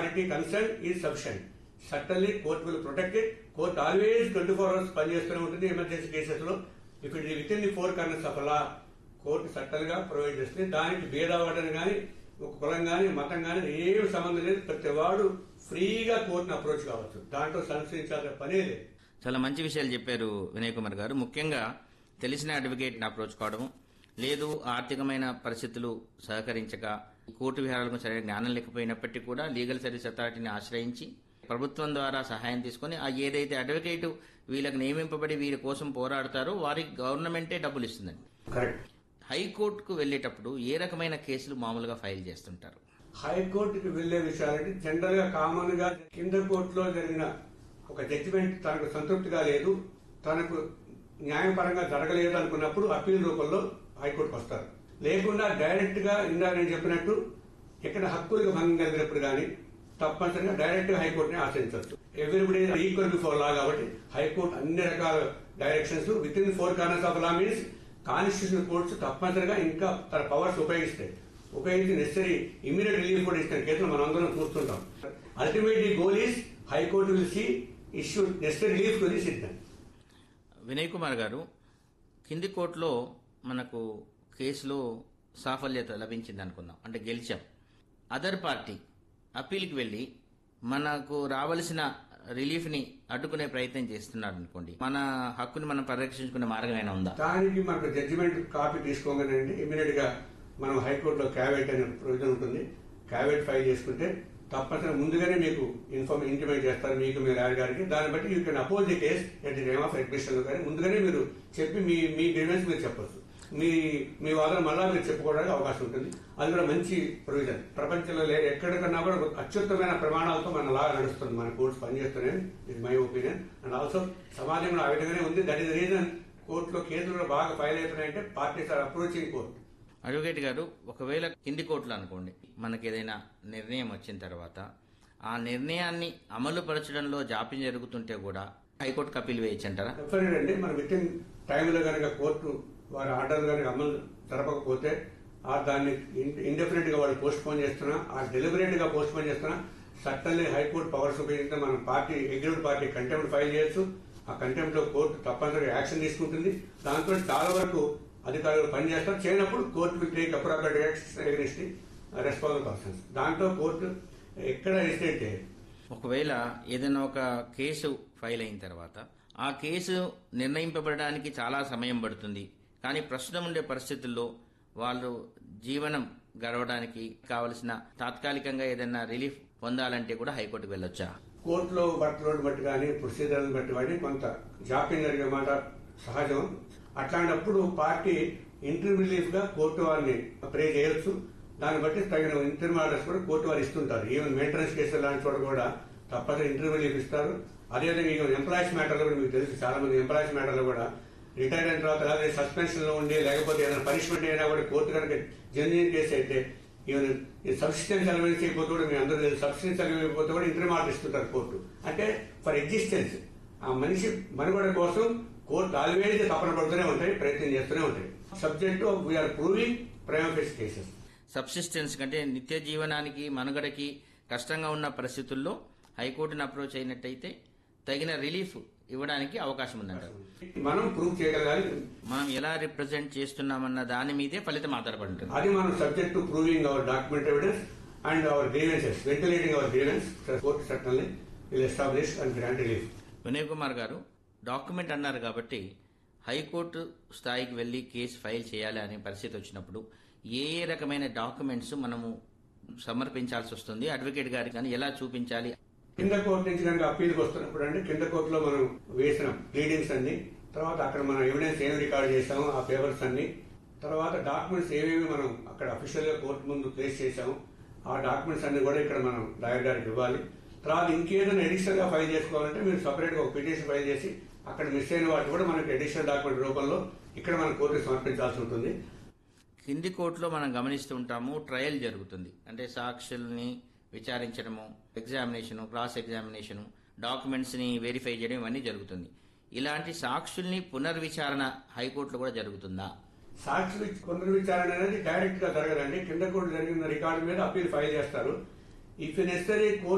party concern is sufficient certainly court will protected court always twenty four hours పనిచేస్తూనే ఉంటుంది emergency cases లో if it within the four corners of law court certain గా provide చేస్తుంది దానికి భేదవాడని కానీ ఒక కులం కానీ మతం కానీ ఏమి సంబంధం లేదు ప్రతి వాడు ఫ్రీగా కోర్టును అప్రోచ్ కావచ్చు దాంట్లో సంశయించాల్సిన పనే లేదు చాలా మంచి విషయాలు చెప్పారు వినయ్ కుమార్ గారు ముఖ్యంగా తెలిసిన అడ్వకేట్ని అప్రోచ్ కావడం లేదు ఆర్థికమైన పరిస్థితులు సహకరించక కోర్టు విహారాలకు సరైన జ్ఞానం లేకపోయినప్పటికీ కూడా లీగల్ సర్వీస్ అథారిటీని ఆశ్రయించి ప్రభుత్వం ద్వారా సహాయం తీసుకొని ఆ ఏదైతే అడ్వకేట్ వీళ్ళకి నియమింపబడి వీరి కోసం పోరాడతారో వారికి గవర్నమెంటే డబ్బులు ఇస్తుందండి కరెక్ట్ హైకోర్టుకు వెళ్ళేటప్పుడు ఏ రకమైన కేసులు మామూలుగా ఫైల్ చేస్తుంటారు హైకోర్టుకి వెళ్లే విషయాలంటే జనరల్ గా కామన్ గా కింద కోర్టులో జరిగిన ఒక జడ్జిమెంట్ తనకు సంతృప్తిగా లేదు తనకు న్యాయపరంగా జరగలేదు అనుకున్నప్పుడు అప్పీల్ రూపంలో హైకోర్టుకు వస్తారు లేకుండా డైరెక్ట్ గా ఇందాక నేను చెప్పినట్టు ఇక్కడ హక్కులకు భంగం కలిగినప్పుడు కానీ తప్పనిసరిగా డైరెక్ట్ గా హైకోర్టుని ఆశ్రయించవచ్చు ఎవ్రీబడి ఈక్వల్ బిఫోర్ లా కాబట్టి హైకోర్టు అన్ని రకాల directions within four corners of law means constitution courts తప్పనిసరిగా ఇంకా తన పవర్స్ ఉపయోగిస్తాయి ఉపయోగించి నెసరీ ఇమీడియట్ రిలీఫ్ కూడా ఇస్తున్న కేసులు మనం అందరం చూస్తుంటాం ultimately goal is high court will see issue necessary relief to the సిద్ధం వినయ్ కుమార్ గారు కింది కోర్టులో మనకు కేసులో సాఫల్యత లభించింది అనుకుందాం అంటే గెలిచాం అదర్ పార్టీ అప్పీల్కి వెళ్ళి మనకు రావలసిన రిలీఫ్ని అడ్డుకునే ప్రయత్నం చేస్తున్నాడు అనుకోండి మన హక్కుని మనం పరిరక్షించుకునే మార్గం ఏమైనా ఉందా దానికి మనకు జడ్జిమెంట్ కాపీ తీసుకోగానండి ఇమీడియట్ గా మనం హైకోర్టులో క్యావెట్ అనే ప్రొవిజన్ ఉంటుంది క్యావెట్ ఫైల్ చేసుకుంటే తప్పనిసరిగా ముందుగానే మీకు ఇన్ఫార్మ్ ఇంటిమేట్ చేస్తారు మీకు మీ లాయర్ గారికి దాన్ని బట్టి you can oppose the case at the name of admission కానీ ముందుగానే మీరు చెప్పి మీ మీ గ్రీవెన్స్ మీరు చెప్పొచ్చు మీ మీ వాదన మళ్ళా మీరు చెప్పుకోవడానికి అవకాశం ఉంటుంది అది కూడా మంచి ప్రొవిజన్ ప్రపంచంలో లేదు ఎక్కడికన్నా కూడా అత్యుత్తమైన ప్రమాణాలతో మన లా నడుస్తుంది మన కోర్ట్స్ పనిచేస్తున్నాయి ఇది మై ఒపీనియన్ అండ్ ఆల్సో సమాజంలో ఆ విధంగానే ఉంది దట్ ఈస్ రీజన్ కోర్టులో కేసులు కూడా బాగా ఫైల్ అవుతున్నాయంటే parties are approaching court advocate గారు ఒకవేళ కింది కోర్టులు అనుకోండి మనకి ఏదైనా నిర్ణయం వచ్చిన తర్వాత ఆ నిర్ణయాన్ని అమలు పరచడంలో జాప్యం జరుగుతుంటే కూడా హైకోర్టుకు అప్పీల్ వేయచ్చు అంటారా డెఫినెట్ అండి మన విత్ ఇన్ టైంలో కనుక కోర్టు వారి ఆర్డర్ కనుక అమలు జరపకపోతే ఆ దాన్ని ఇండెఫినెట్ గా వాళ్ళు పోస్ట్ పోన్ చేస్తున్నా ఆ డెలిబరేట్ గా పోస్ట్ పోన్ చేస్తున్నా సట్టన్లీ హైకోర్టు పవర్స్ ఉపయోగిస్తే మన party executive party contempt file చేయొచ్చు ఆ కంటెంప్ట్ లో కోర్టు తప్పనిసరిగా యాక్షన్ తీసుకుంటుంది దాంతో చాలా వరకు అధికారులు పనిచేస్తారు చేయనప్పుడు court will take appropriate action against responsible persons దాంట్లో కోర్టు ఎక్కడ రిస్టేట్ చేయదు ఒకవేళ ఏదైనా ఒక కేసు ఫైల్ అయిన తర్వాత ఆ కేసు నిర్ణయింపబడడానికి చాలా సమయం పడుతుంది కానీ ప్రస్తుతం ఉండే పరిస్థితుల్లో వాళ్ళు జీవనం గడవడానికి కావలసిన తాత్కాలికంగా ఏదైనా రిలీఫ్ పొందాలంటే కూడా హైకోర్టుకు వెళ్ళొచ్చా కోర్టులో వర్క్ లోడ్ బట్టి కానీ ప్రొసీజర్లను బట్టి కానీ కొంత జాప్యం జరిగే మాట సహజం అట్లాంటప్పుడు పార్టీ ఇంటర్వ్యూ రిలీఫ్ గా కోర్టు వారిని ప్రే చేయొచ్చు దాన్ని బట్టి తగిన ఇంటర్వ్యూ ఆర్డర్స్ కూడా కోర్టు వారు ఇస్తుంటారు ఈవెన్ మెయింటెనెన్స్ కేసులు లాంటి చోట కూడా తప్పక ఇంటర్వ్యూ రిలీఫ్ ఇస్తారు అదేవిధంగా ఈవెన్ ఎంప్లాయీస్ మ్యాటర్లో కూడా మీకు తెలుసు చాలా మంది ఎంప్లాయీస్ మ్యాటర్లో కూడా రిటైర్ అయిన తర్వాత లేదా సస్పెన్షన్ లో ఉండి లేకపోతే ఏదైనా పనిష్మెంట్ అయినా కూడా కోర్టు కనుక జెన్యున్ కేసు అయితే ఈవెన్ సబ్సిస్టెన్స్ అలవెన్స్ అయిపోతే కూడా మీ అందరూ తెలుసు సబ్సిస్టెన్స్ అలవెన్స్ అయిపోతే కూడా ఇంటర్వ్యూ ఆర్డర్ ఇస్తుంటారు కోర్టు అంటే ఫర్ ఎగ్జిస్టెన్స్ ఆ మనిషి మనుగడ కోసం కోర్టు ఆల్వేజ్ తపన పడుతూనే ఉంటాయి ప్రయత్నం చేస్తూనే ఉంటాయి subject we are proving prima facie cases subsistence కంటే నిత్య జీవనానికి మనుగడకి కష్టంగా ఉన్న పరిస్థితుల్లో హైకోర్టును అప్రోచ్ అయినట్టయితే తగిన రిలీఫ్ ఇవ్వడానికి అవకాశం ఉందంటారు మనం ప్రూవ్ చేయగలగాలి మనం ఎలా రిప్రజెంట్ చేస్తున్నామన్న దాని మీదే ఫలితం ఆధారపడి ఉంటుంది అది మనం subject to proving our document evidence and our grievances ventilating our grievance court certainly will establish and grant relief Vinay Kumar గారు డాక్యుమెంట్ అన్నారు కాబట్టి హైకోర్టు స్థాయికి వెళ్లి కేసు ఫైల్ చేయాలి అనే పరిస్థితి వచ్చినప్పుడు ఏ ఏ రకమైన డాక్యుమెంట్స్ మనము సమర్పించాల్సి వస్తుంది అడ్వకేట్ గారికి కానీ ఎలా చూపించాలి కింద కోర్టు నుంచి కనుక అప్పీల్కి వస్తున్నప్పుడు అంటే కింద కోర్టులో మనం వేసిన ప్లీడింగ్స్ అన్ని తర్వాత అక్కడ మనం ఎవిడెన్స్ ఏమి రికార్డ్ చేసాము ఆ పేపర్స్ అన్ని తర్వాత డాక్యుమెంట్స్ ఏమేమి మనం అక్కడ అఫీషియల్ గా కోర్టు ముందు ప్లేస్ చేసాము ఆ డాక్యుమెంట్స్ అన్ని కూడా ఇక్కడ మనం లాయర్ గారికి ఇవ్వాలి తర్వాత ఇంకేదైనా అడిషనల్ గా ఫైల్ చేసుకోవాలంటే మీరు సపరేట్ గా ఒక పిటిషన్ ఫైల్ చేసి అక్కడ మిస్ అయిన వాటి కూడా మనకి అడిషనల్ డాక్యుమెంట్ రూపంలో ఇక్కడ మనం కోర్టుకి సమర్పించాల్సి ఉంటుంది కింది కోర్టులో మనం గమనిస్తూ ఉంటాము ట్రయల్ జరుగుతుంది అంటే సాక్షుల్ని విచారించడము ఎగ్జామినేషను క్రాస్ ఎగ్జామినేషను డాక్యుమెంట్స్ ని వెరిఫై చేయడం ఇవన్నీ జరుగుతుంది ఇలాంటి సాక్షుల్ని పునర్విచారణ హైకోర్టులో కూడా జరుగుతుందా సాక్షి పునర్విచారణ అనేది డైరెక్ట్ గా జరగదండి కింద కోర్టు జరిగిన రికార్డు మీద అప్పీల్ ఫైల్ చేస్తారు ఇఫ్ నెసరీ కోర్టు